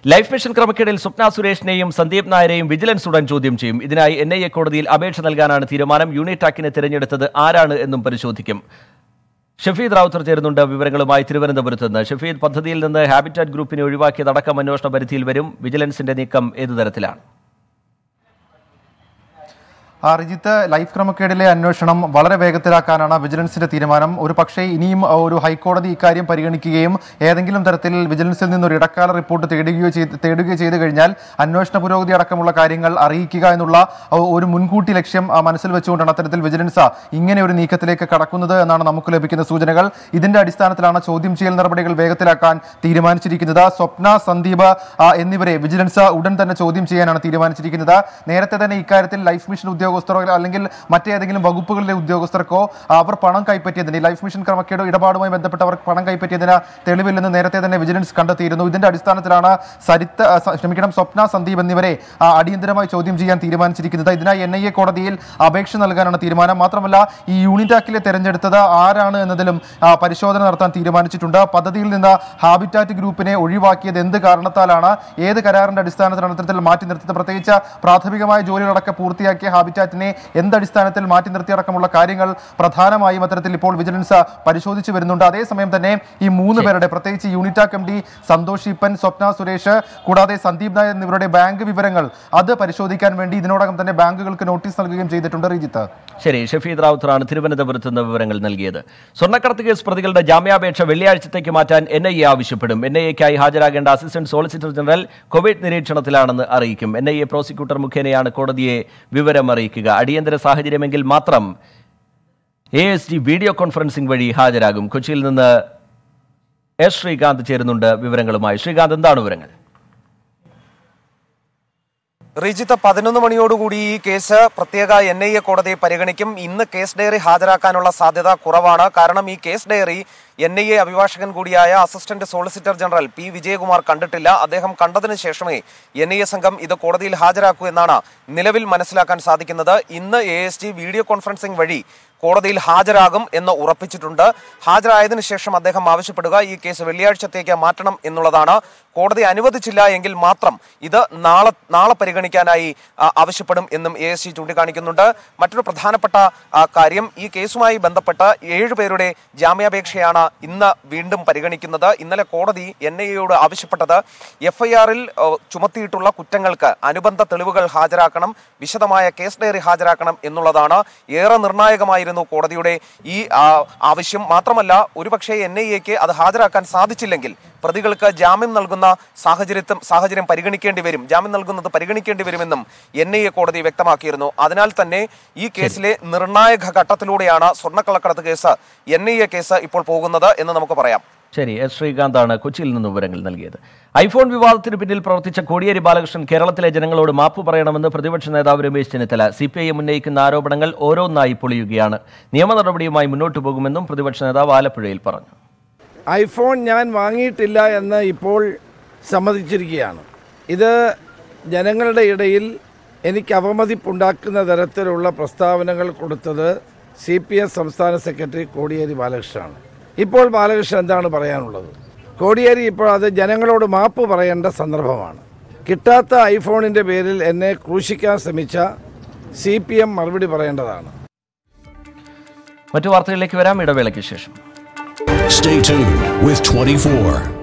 Life mission ക്രമക്കേടിൽ സ്വപ്ന സുരേഷിനെയും സന്ദീപ് നായരെയും വിജിലൻസ് ഉടൻ ചോദ്യം ചെയ്യും ഇതിനായി എൻ ഐ എ കോടതിയിൽ അപേക്ഷ നൽകാനാണ് തീരുമാനം യൂണിടാക്കിനെ തിരഞ്ഞെടുത്തത് ആരാണ് എന്നും പരിശോധിക്കും ഷഫീദ് റാവുത്തർ ചേരുന്നുണ്ട് വിവരങ്ങളുമായി തിരുവനന്തപുരത്ത് നിന്ന് ഷഫീദ് പദ്ധതിയിൽ നിന്ന് ഹാബിറ്റാറ്റ് ഗ്രൂപ്പിനെ ഒഴിവാക്കിയതടക്കം അന്വേഷണ പരിധിയിൽ വരും വിജിലൻസിന്റെ നീക്കം ഏതു തരത്തിലാണ് ആ, റിജിത്ത് ലൈഫ് ക്രമക്കേടിലെ അന്വേഷണം വളരെ വേഗത്തിലാക്കാനാണ് വിജിലൻസിന്റെ തീരുമാനം ഒരു പക്ഷേ ഇനിയും ആ, ഒരു ഹൈക്കോടതി ഇക്കാര്യം പരിഗണിക്കുകയും ഏതെങ്കിലും തരത്തിൽ വിജിലൻസിൽ നിന്ന് ഒരു ഇടക്കാല റിപ്പോർട്ട് തേടുകയോ ചെയ്ത് തേടുകയോ ചെയ്തു കഴിഞ്ഞാൽ അന്വേഷണ പുരോഗതി അടക്കമുള്ള കാര്യങ്ങൾ അറിയിക്കുക എന്നുള്ള ആ, ഒരു മുൻകൂട്ടി ലക്ഷ്യം ആ, മനസ്സിൽ വെച്ചുകൊണ്ടാണ് അത്തരത്തിൽ വിജിലൻസ് ഇങ്ങനെ ഒരു നീക്കത്തിലേക്ക് കടക്കുന്നത് എന്നാണ് നമുക്ക് ലഭിക്കുന്ന സൂചനകൾ ഇതിന്റെ അടിസ്ഥാനത്തിലാണ് ചോദ്യം ചെയ്യൽ നടപടികൾ വേഗത്തിലാക്കാൻ തീരുമാനിച്ചിരിക്കുന്നത് സ്വപ്ന സന്ദീപ് ആ, എന്നിവരെ വിജിലൻസ് ഉടൻ തന്നെ ചോദ്യം ചെയ്യാനാണ് തീരുമാനിച്ചിരിക്കുന്നത് നേരത്തെ തന്നെ ഇക്കാര്യത്തിൽ ലൈഫ് മിഷൻ ഉദ്യോഗസ്ഥരോ അല്ലെങ്കിൽ മറ്റേതെങ്കിലും വകുപ്പുകളിലെ ഉദ്യോഗസ്ഥർക്കോ ആ, അവർ പണം കൈപ്പറ്റിയതിന് ഈ ലൈഫ് മിഷൻ ക്രമക്കേട് ഇടപാടുമായി ബന്ധപ്പെട്ട് അവർ പണം കൈപ്പറ്റിയതിന് തെളിവില്ലെന്ന് നേരത്തെ തന്നെ വിജിലൻസ് കണ്ടെത്തിയിരുന്നു ഇതിന്റെ അടിസ്ഥാനത്തിലാണ് സരിത്ത ആ, സ- ക്ഷമിക്കണം സ്വപ്ന സന്ദീപ് എന്നിവരെ ആ, അടിയന്തരമായി ചോദ്യം ചെയ്യാൻ തീരുമാനിച്ചിരിക്കുന്നത് ഇതിനായി എൻ ഐ എ കോടതിയിൽ അപേക്ഷ നൽകാനാണ് തീരുമാനം മാത്രമല്ല ഈ യൂണിറ്റാക്കിലെ തെരഞ്ഞെടുത്തത് ആരാണ് എന്നതിലും ആ, പരിശോധന നടത്താൻ തീരുമാനിച്ചിട്ടുണ്ട് പദ്ധതിയിൽ നിന്ന് ഹാബിറ്റാറ്റ് ഗ്രൂപ്പിനെ ഒഴിവാക്കിയത് എന്ത് കാരണത്താലാണ് ഏത് കരാറിന്റെ അടിസ്ഥാനത്തിലാണ് ഇത്തരത്തിൽ മാറ്റി നിർത്തിയത് പ്രത്യേകിച്ച് പ്രാഥമികമായ ജോലികളൊക്കെ പൂർത്തിയാക്കിയ ഹാബിറ്റാറ്റിനെ എന്ത് അടിസ്ഥാനത്തിൽ മാറ്റി നിർത്തിയടക്കമുള്ള കാര്യങ്ങൾ പ്രധാനമായും അത്തരത്തിൽ ഇപ്പോൾ വിജിലൻസ് പരിശോധിച്ചു വരുന്നുണ്ട് അതേസമയം തന്നെ ഈ മൂന്ന് പേരുടെ പ്രത്യേകിച്ച് യൂണിറ്റാക് എം ഡി സന്തോഷ് ഈപ്പൻ സ്വപ്ന സുരേഷ് കൂടാതെ സന്ദീപ് നായർ എന്നിവരുടെ ബാങ്ക് വിവരങ്ങൾ അത് പരിശോധിക്കാൻ വേണ്ടി ഇതിനോടകം തന്നെ ബാങ്കുകൾക്ക് നോട്ടീസ് നൽകുകയും ചെയ്തിട്ടുണ്ട് റിജിത്ത് ശരി ഷഫീദ് റാവുത്തറാണ് തിരുവനന്തപുരത്ത് നിന്ന് വിവരങ്ങൾ നൽകിയത് സ്വർണ്ണക്കടത്ത് കേസ് പ്രതികളുടെ ജാമ്യാപേക്ഷ വെള്ളിയാഴ്ചത്തേക്ക് മാറ്റാൻ എൻ ഐ എ ആവശ്യപ്പെടും എൻ ഐ എക്കായി ഹാജരാകേണ്ട അസിസ്റ്റന്റ് സോളിസിറ്റർ ജനറൽ കോവിഡ് നിരീക്ഷണത്തിലാണെന്ന് അറിയിക്കും എൻ ഐ എ പ്രോസിക്യൂട്ടർ മുഖേനയാണ് കോടതിയെ വിവരം അറിയിക്കുക അടിയന്തര സാഹചര്യമെങ്കിൽ മാത്രം A S G video conferencing വഴി ഹാജരാകും കൊച്ചിയിൽ നിന്ന് എസ് ശ്രീകാന്ത് ചേരുന്നുണ്ട് വിവരങ്ങളുമായി ശ്രീകാന്ത് എന്താണ് വിവരങ്ങൾ റിജിത്ത് പതിനൊന്ന് മണിയോടുകൂടി ഈ കേസ് പ്രത്യേക എൻ ഐ എ കോടതി പരിഗണിക്കും ഇന്ന് കേസ് ഡയറി ഹാജരാക്കാനുള്ള സാധ്യത കുറവാണ് കാരണം ഈ case diary N I A അഭിഭാഷകൻ കൂടിയായ assistant solicitor general P Vijayakumar കണ്ടിട്ടില്ല അദ്ദേഹം കണ്ടതിന് ശേഷമേ എൻ ഐ എ സംഘം ഇത് കോടതിയിൽ ഹാജരാക്കൂ എന്നാണ് നിലവിൽ മനസ്സിലാക്കാൻ സാധിക്കുന്നത് ഇന്ന് A S G video conferencing വഴി കോടതിയിൽ ഹാജരാകും എന്ന് ഉറപ്പിച്ചിട്ടുണ്ട് ഹാജരായതിനു ശേഷം അദ്ദേഹം ആവശ്യപ്പെടുക ഈ കേസ് വെള്ളിയാഴ്ചത്തേക്ക് മാറ്റണം എന്നുള്ളതാണ് കോടതി അനുവദിച്ചില്ല എങ്കിൽ മാത്രം ഇത് നാളെ നാളെ പരിഗണിക്കാനായി ആ, ആവശ്യപ്പെടും എന്നും എ എസ് സി ചൂണ്ടിക്കാണിക്കുന്നുണ്ട് മറ്റൊരു പ്രധാനപ്പെട്ട ആ, കാര്യം ഈ കേസുമായി ബന്ധപ്പെട്ട് ഏഴുപേരുടെ ജാമ്യാപേക്ഷയാണ് ഇന്ന് വീണ്ടും പരിഗണിക്കുന്നത് ഇന്നലെ കോടതി എൻ ഐ എയോട് ആവശ്യപ്പെട്ടത് എഫ് ഐ ആറിൽ ചുമത്തിയിട്ടുള്ള കുറ്റങ്ങൾക്ക് അനുബന്ധ തെളിവുകൾ ഹാജരാക്കണം വിശദമായ കേസ് ഡയറി ഹാജരാക്കണം എന്നുള്ളതാണ് ഏറെ നിർണായകമായിരുന്നു കോടതിയുടെ ഈ ആ, ആവശ്യം മാത്രമല്ല ഒരുപക്ഷെ എൻ ഐ എക്ക് അത് ഹാജരാക്കാൻ സാധിച്ചില്ലെങ്കിൽ പ്രതികൾക്ക് ജാമ്യം നൽകുന്ന സാഹചര്യത്തും സാഹചര്യം പരിഗണിക്കേണ്ടി വരും ജാമ്യം നൽകുന്നത് പരിഗണിക്കേണ്ടി വരുമെന്നും എൻ ഐ എ കോടതി വ്യക്തമാക്കിയിരുന്നു അതിനാൽ തന്നെ ഈ കേസിലെ നിർണായക ഘട്ടത്തിലൂടെയാണ് സ്വർണ്ണക്കള്ളക്കടത്ത് case N I A case ഇപ്പോൾ പോകുന്നത് എന്ന് നമുക്ക് പറയാം ശരി എസ് ശ്രീകാന്താണ് കൊച്ചിയിൽ നിന്ന് വിവരങ്ങൾ നൽകിയത് ഐഫോൺ വിവാദത്തിന് പിന്നിൽ പ്രവർത്തിച്ച കോടിയേരി ബാലകൃഷ്ണൻ കേരളത്തിലെ ജനങ്ങളോട് മാപ്പ് പറയണമെന്ന് പ്രതിപക്ഷ നേതാവ് Ramesh Chennithala C P I M ഉന്നയിക്കുന്ന ആരോപണങ്ങൾ ഓരോന്നായി പൊളിയുകയാണ് നിയമ നടപടിയുമായി മുന്നോട്ടു പോകുമെന്നും പ്രതിപക്ഷ നേതാവ് ആലപ്പുഴയിൽ പറഞ്ഞു ഐഫോൺ ഞാൻ വാങ്ങിയിട്ടില്ല എന്ന് ഇപ്പോൾ സമ്മതിച്ചിരിക്കുകയാണ് ഇത് ജനങ്ങളുടെ ഇടയിൽ എനിക്ക് അവമതിപ്പുണ്ടാക്കുന്ന തരത്തിലുള്ള പ്രസ്താവനകൾ കൊടുത്തത് സി പി എം സംസ്ഥാന സെക്രട്ടറി കോടിയേരി ബാലകൃഷ്ണനാണ് ഇപ്പോൾ ബാലകൃഷ്ണൻ എന്താണ് പറയാനുള്ളത് കോടിയേരി ഇപ്പോൾ അത് ജനങ്ങളോട് മാപ്പ് പറയേണ്ട സന്ദർഭമാണ് കിട്ടാത്ത ഐഫോണിൻ്റെ പേരിൽ എന്നെ ക്രൂശിക്കാൻ ശ്രമിച്ച സി പി എം മറുപടി പറയേണ്ടതാണ് മറ്റു വാർത്തകളിലേക്ക് വരാം ഇടവേളയ്ക്ക് ശേഷം Stay tuned with 24.